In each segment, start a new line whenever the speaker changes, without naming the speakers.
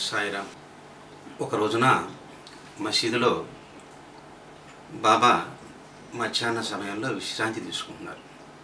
సాయిరామ్ ఒక రోజున మసీదులో బాబా మధ్యాహ్న సమయంలో విశ్రాంతి తీసుకుంటున్నారు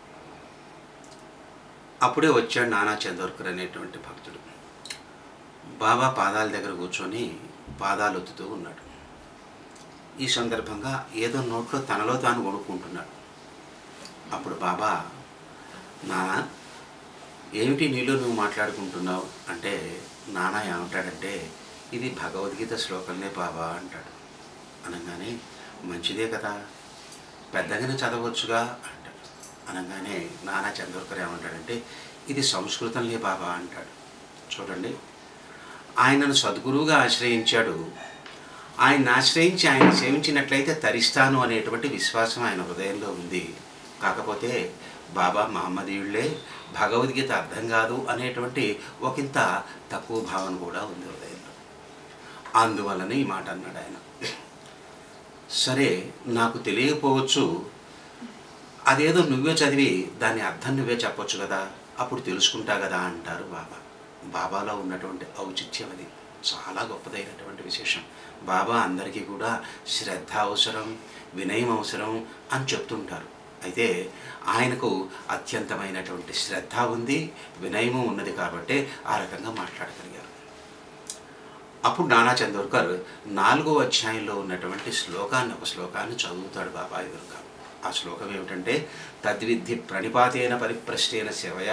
అప్పుడే వచ్చాడు నానా చందోర్కర్ అనేటువంటి భక్తుడు బాబా పాదాల దగ్గర కూర్చొని పాదాలు ఒత్తుతూ ఉన్నాడు ఈ సందర్భంగా ఏదో నోట్లో తనలో తాను కొనుక్కుంటున్నాడు అప్పుడు బాబా నానా ఏమిటి నీలో నువ్వు మాట్లాడుకుంటున్నావు అంటే నాన్న ఏమంటాడంటే ఇది భగవద్గీత శ్లోకంలే బాబా అంటాడు అనగానే మంచిదే కదా పెద్దగానే చదవచ్చుగా అంటాడు అనగానే నానా చంద్రకర్ ఏమంటాడంటే ఇది సంస్కృతంలే బాబా అంటాడు చూడండి ఆయనను సద్గురువుగా ఆశ్రయించాడు ఆయన్ని ఆశ్రయించి ఆయన సేవించినట్లయితే తరిస్తాను అనేటువంటి విశ్వాసం ఆయన హృదయంలో ఉంది కాకపోతే బాబా మహమ్మదీయుళ్ళే భగవద్గీత అర్థం కాదు అనేటువంటి ఒకంత తక్కువ భావన కూడా ఉంది హృదయంలో అందువలన ఈ మాట అన్నాడు ఆయన సరే నాకు తెలియకపోవచ్చు అదేదో నువ్వే చదివి దాని అర్థం నువ్వే చెప్పొచ్చు కదా అప్పుడు తెలుసుకుంటా కదా అంటారు బాబా బాబాలో ఉన్నటువంటి ఔచిత్యం అది చాలా గొప్పదైనటువంటి విశేషం బాబా అందరికీ కూడా శ్రద్ధ అవసరం వినయం అవసరం అని చెప్తుంటారు అయితే ఆయనకు అత్యంతమైనటువంటి శ్రద్ధ ఉంది వినయము ఉన్నది కాబట్టి ఆ రకంగా మాట్లాడగలిగారు అప్పుడు నానా చందోర్కర్ నాలుగో అధ్యాయంలో ఉన్నటువంటి శ్లోకాన్ని ఒక శ్లోకాన్ని చదువుతాడు బాబా ఎదురుగా ఆ శ్లోకం ఏమిటంటే తద్విద్ధి ప్రణిపాతేన పరిప్రష్టేన సేవయ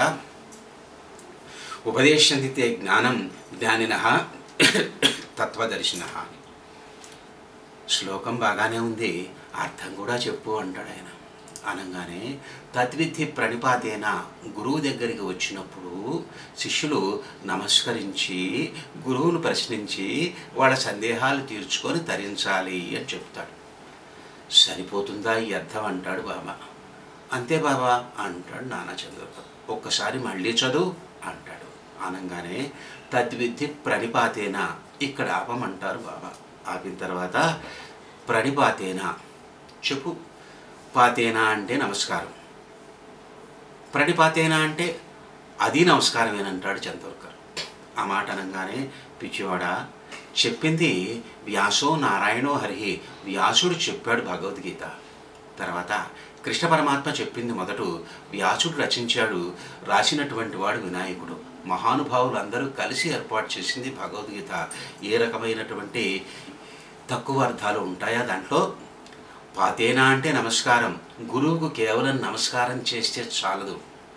ఉపదేశందితే జ్ఞానం జ్ఞానిన తత్వదర్శిన శ్లోకం బాగానే ఉంది అర్థం కూడా చెప్పు అంటాడు ఆయన అనగానే తద్విద్ధి ప్రణిపాతేన గురువు దగ్గరికి వచ్చినప్పుడు శిష్యులు నమస్కరించి గురువును ప్రశ్నించి వాళ్ళ సందేహాలు తీర్చుకొని తరించాలి అని చెప్తాడు సరిపోతుందా ఈ అర్థం అంటాడు బాబా అంతే బాబా అంటాడు నానా చంద్రబాబు ఒక్కసారి మళ్ళీ చదువు అంటాడు అనగానే తద్విద్ధి ప్రణిపాతేన ఇక్కడ ఆపమంటారు బాబా ఆపిన తర్వాత ప్రణిపాతేన చెప్పు పాతేనా అంటే నమస్కారం ప్రణిపాతేనా అంటే అది నమస్కారమేనంటాడు చందోర్కర్ ఆ మాట అనగానే పిచ్చివాడ చెప్పింది వ్యాసో నారాయణో హరి వ్యాసుడు చెప్పాడు భగవద్గీత తర్వాత కృష్ణ పరమాత్మ చెప్పింది మొదట వ్యాసుడు రచించాడు రాసినటువంటి వాడు వినాయకుడు మహానుభావులు అందరూ కలిసి ఏర్పాటు చేసింది భగవద్గీత ఏ రకమైనటువంటి తక్కువ అర్థాలు ఉంటాయా దాంట్లో పాతేనా అంటే నమస్కారం గురువుకు కేవలం నమస్కారం చేస్తే చాలదు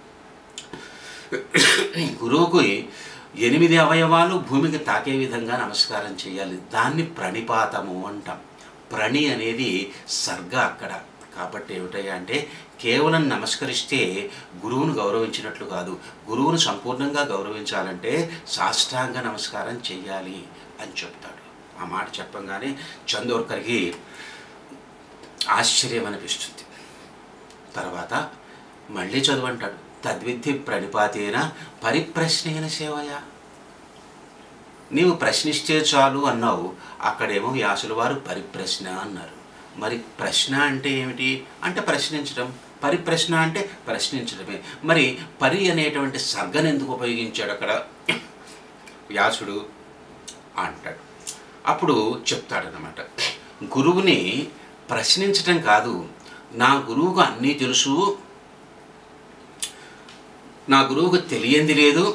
గురువుకు ఎనిమిది అవయవాలు భూమికి తాకే విధంగా నమస్కారం చేయాలి దాన్ని ప్రణిపాతము అంటాం ప్రణి అనేది సర్గ అక్కడ కాబట్టి ఏమిటయ్యా అంటే కేవలం నమస్కరిస్తే గురువును గౌరవించినట్లు కాదు గురువును సంపూర్ణంగా గౌరవించాలంటే సాష్టాంగ నమస్కారం చెయ్యాలి అని చెప్తాడు ఆ మాట చెప్పంగానే చందోర్కర్కి ఆశ్చర్యం అనిపిస్తుంది తర్వాత మళ్ళీ చదువంటాడు తద్విద్ధి ప్రణిపాతేన పరిప్రశ్నేన సేవయ నీవు ప్రశ్నిస్తే చాలు అన్నావు అక్కడేమో వ్యాసుల వారు పరిప్రశ్న అన్నారు మరి ప్రశ్న అంటే ఏమిటి అంటే ప్రశ్నించడం పరిప్రశ్న అంటే ప్రశ్నించడమే మరి పరి అనేటువంటి సర్గను ఎందుకు ఉపయోగించాడు అక్కడ వ్యాసుడు అంటాడు అప్పుడు చెప్తాడనమాట గురువుని ప్రశ్నించటం కాదు నా గురువుకు అన్నీ తెలుసు నా గురువుకు తెలియంది లేదు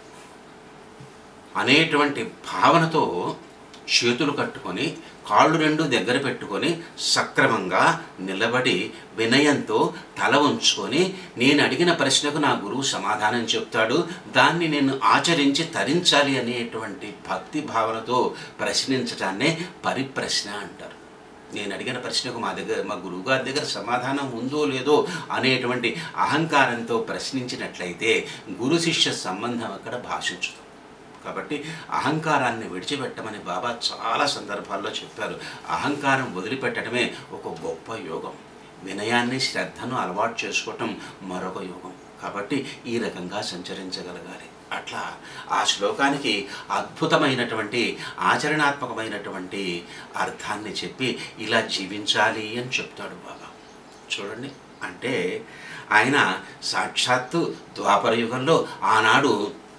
అనేటువంటి భావనతో చేతులు కట్టుకొని కాళ్ళు రెండు దగ్గర పెట్టుకొని సక్రమంగా నిలబడి వినయంతో తల ఉంచుకొని నేను అడిగిన ప్రశ్నకు నా గురువు సమాధానం చెప్తాడు దాన్ని నేను ఆచరించి తరించాలి అనేటువంటి భక్తి భావనతో ప్రశ్నించటాన్నే పరిప్రశ్న అంటారు నేను అడిగిన ప్రశ్నకు మా దగ్గర మా గురువుగారి దగ్గర సమాధానం ఉందో లేదో అనేటువంటి అహంకారంతో ప్రశ్నించినట్లయితే గురు శిష్య సంబంధం అక్కడ భాషించుతుంది కాబట్టి అహంకారాన్ని విడిచిపెట్టమని బాబా చాలా సందర్భాల్లో చెప్పారు అహంకారం వదిలిపెట్టడమే ఒక గొప్ప యోగం వినయాన్ని శ్రద్ధను అలవాటు చేసుకోవటం మరొక యోగం కాబట్టి ఈ రకంగా సంచరించగలగాలి అట్లా ఆ శ్లోకానికి అద్భుతమైనటువంటి ఆచరణాత్మకమైనటువంటి అర్థాన్ని చెప్పి ఇలా జీవించాలి అని చెప్తాడు బాబా చూడండి అంటే ఆయన సాక్షాత్తు ద్వాపర యుగంలో ఆనాడు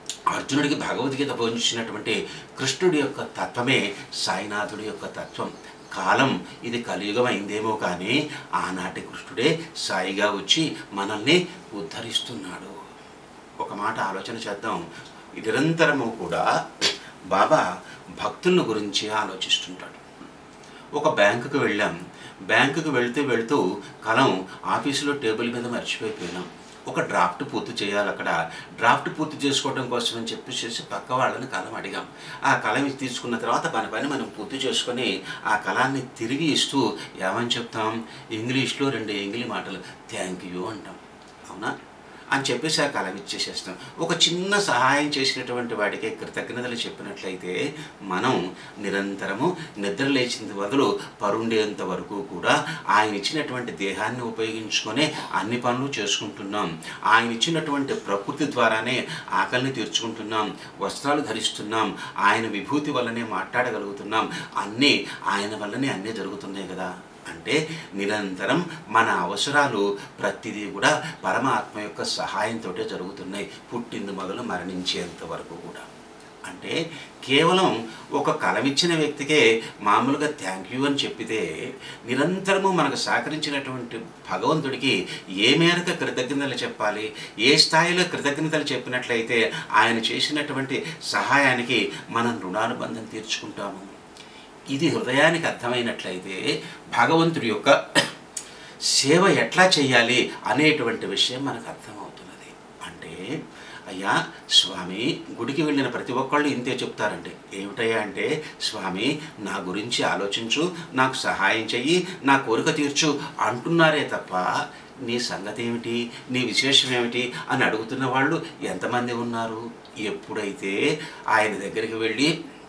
అర్జునుడికి భగవద్గీత బోధించినటువంటి కృష్ణుడి యొక్క తత్వమే సాయినాథుడి యొక్క తత్వం కాలం ఇది కలియుగం అయిందేమో కానీ ఆనాటి కృష్ణుడే సాయిగా వచ్చి మనల్ని ఉద్ధరిస్తున్నాడు ఒక మాట ఆలోచన చేద్దాం నిరంతరము కూడా బాబా భక్తుల గురించి ఆలోచిస్తుంటాడు ఒక బ్యాంకుకు వెళ్ళాం బ్యాంకుకు వెళ్తూ వెళ్తూ కలం ఆఫీసులో టేబుల్ మీద మర్చిపోయిపోయినాం ఒక డ్రాఫ్ట్ పూర్తి చేయాలి అక్కడ డ్రాఫ్ట్ పూర్తి చేసుకోవడం కోసం అని చెప్పేసి పక్క వాళ్ళని కలం అడిగాం ఆ కలం తీసుకున్న తర్వాత మన పని మనం పూర్తి చేసుకొని ఆ కళాన్ని తిరిగి ఇస్తూ ఏమని చెప్తాం ఇంగ్లీష్లో రెండు ఎంగిలి మాటలు థ్యాంక్ యూ అంటాం అవునా అని చెప్పేసి ఆ కలం ఇచ్చేసేస్తాం ఒక చిన్న సహాయం చేసినటువంటి వాడికి కృతజ్ఞతలు చెప్పినట్లయితే మనం నిరంతరము నిద్ర లేచిన బదులు పరుండేంత వరకు కూడా ఆయన ఇచ్చినటువంటి దేహాన్ని ఉపయోగించుకొని అన్ని పనులు చేసుకుంటున్నాం ఆయన ఇచ్చినటువంటి ప్రకృతి ద్వారానే ఆకలిని తీర్చుకుంటున్నాం వస్త్రాలు ధరిస్తున్నాం ఆయన విభూతి వల్లనే మాట్లాడగలుగుతున్నాం అన్నీ ఆయన వల్లనే అన్నీ జరుగుతున్నాయి కదా అంటే నిరంతరం మన అవసరాలు ప్రతిదీ కూడా పరమాత్మ యొక్క సహాయంతో జరుగుతున్నాయి పుట్టింది మొదలు మరణించేంత వరకు కూడా అంటే కేవలం ఒక కలమిచ్చిన వ్యక్తికే మామూలుగా థ్యాంక్ యూ అని చెప్పితే నిరంతరము మనకు సహకరించినటువంటి భగవంతుడికి ఏ మేరకు కృతజ్ఞతలు చెప్పాలి ఏ స్థాయిలో కృతజ్ఞతలు చెప్పినట్లయితే ఆయన చేసినటువంటి సహాయానికి మనం రుణానుబంధం తీర్చుకుంటాము ఇది హృదయానికి అర్థమైనట్లయితే భగవంతుడి యొక్క సేవ ఎట్లా చేయాలి అనేటువంటి విషయం మనకు అర్థమవుతున్నది అంటే అయ్యా స్వామి గుడికి వెళ్ళిన ప్రతి ఒక్కళ్ళు ఇంతే చెప్తారండి ఏమిటయ్యా అంటే స్వామి నా గురించి ఆలోచించు నాకు సహాయం చెయ్యి నా కోరిక తీర్చు అంటున్నారే తప్ప నీ సంగతి ఏమిటి నీ విశేషం ఏమిటి అని అడుగుతున్న వాళ్ళు ఎంతమంది ఉన్నారు ఎప్పుడైతే ఆయన దగ్గరికి వెళ్ళి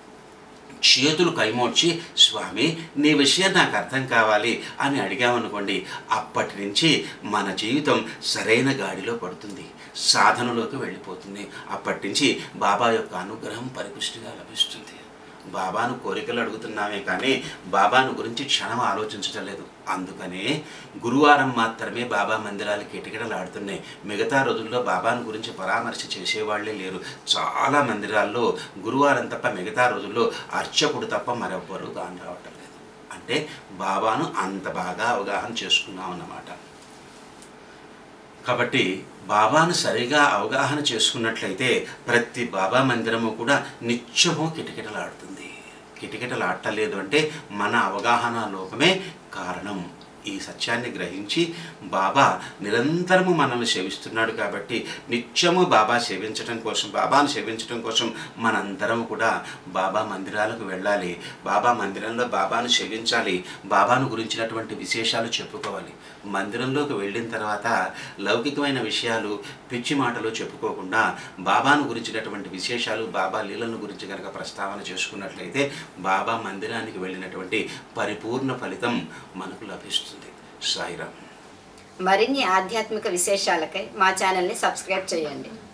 చేతులు కైమోడ్చి స్వామి నీ విషయం నాకు అర్థం కావాలి అని అడిగామనుకోండి అప్పటి నుంచి మన జీవితం సరైన గాడిలో పడుతుంది సాధనలోకి వెళ్ళిపోతుంది అప్పటి నుంచి బాబా యొక్క అనుగ్రహం పరిపుష్టిగా లభిస్తుంది బాబాను కోరికలు అడుగుతున్నామే కానీ బాబాను గురించి క్షణం ఆలోచించటం లేదు అందుకనే గురువారం మాత్రమే బాబా మందిరాలు కిటకిటలాడుతున్నాయి మిగతా రోజుల్లో బాబాను గురించి పరామర్శ చేసేవాళ్లే లేరు చాలా మందిరాల్లో గురువారం తప్ప మిగతా రోజుల్లో అర్చకుడు తప్ప మరెవ్వరూ దాని రావటం లేదు అంటే బాబాను అంత బాగా అవగాహన చేసుకున్నాం అన్నమాట కాబట్టి బాబాను సరిగా అవగాహన చేసుకున్నట్లయితే ప్రతి బాబా మందిరము కూడా నిత్యము కిటకిటలాడుతుంది కిటకిటలాడలేదు అంటే మన అవగాహన లోపమే కారణం ఈ సత్యాన్ని గ్రహించి బాబా నిరంతరము మనల్ని సేవిస్తున్నాడు కాబట్టి నిత్యము బాబా సేవించడం కోసం బాబాను సేవించడం కోసం మనందరం కూడా బాబా మందిరాలకు వెళ్ళాలి బాబా మందిరంలో బాబాను సేవించాలి బాబాను గురించినటువంటి విశేషాలు చెప్పుకోవాలి మందిరంలోకి వెళ్ళిన తర్వాత లౌకికమైన విషయాలు పిచ్చి మాటలు చెప్పుకోకుండా బాబాను గురించినటువంటి విశేషాలు బాబా లీలలను గురించి కనుక ప్రస్తావన చేసుకున్నట్లయితే బాబా మందిరానికి వెళ్ళినటువంటి పరిపూర్ణ ఫలితం మనకు లభిస్తుంది సాయిరామ్
మరిన్ని ఆధ్యాత్మిక విశేషాలకై మా ఛానల్ని సబ్స్క్రైబ్ చేయండి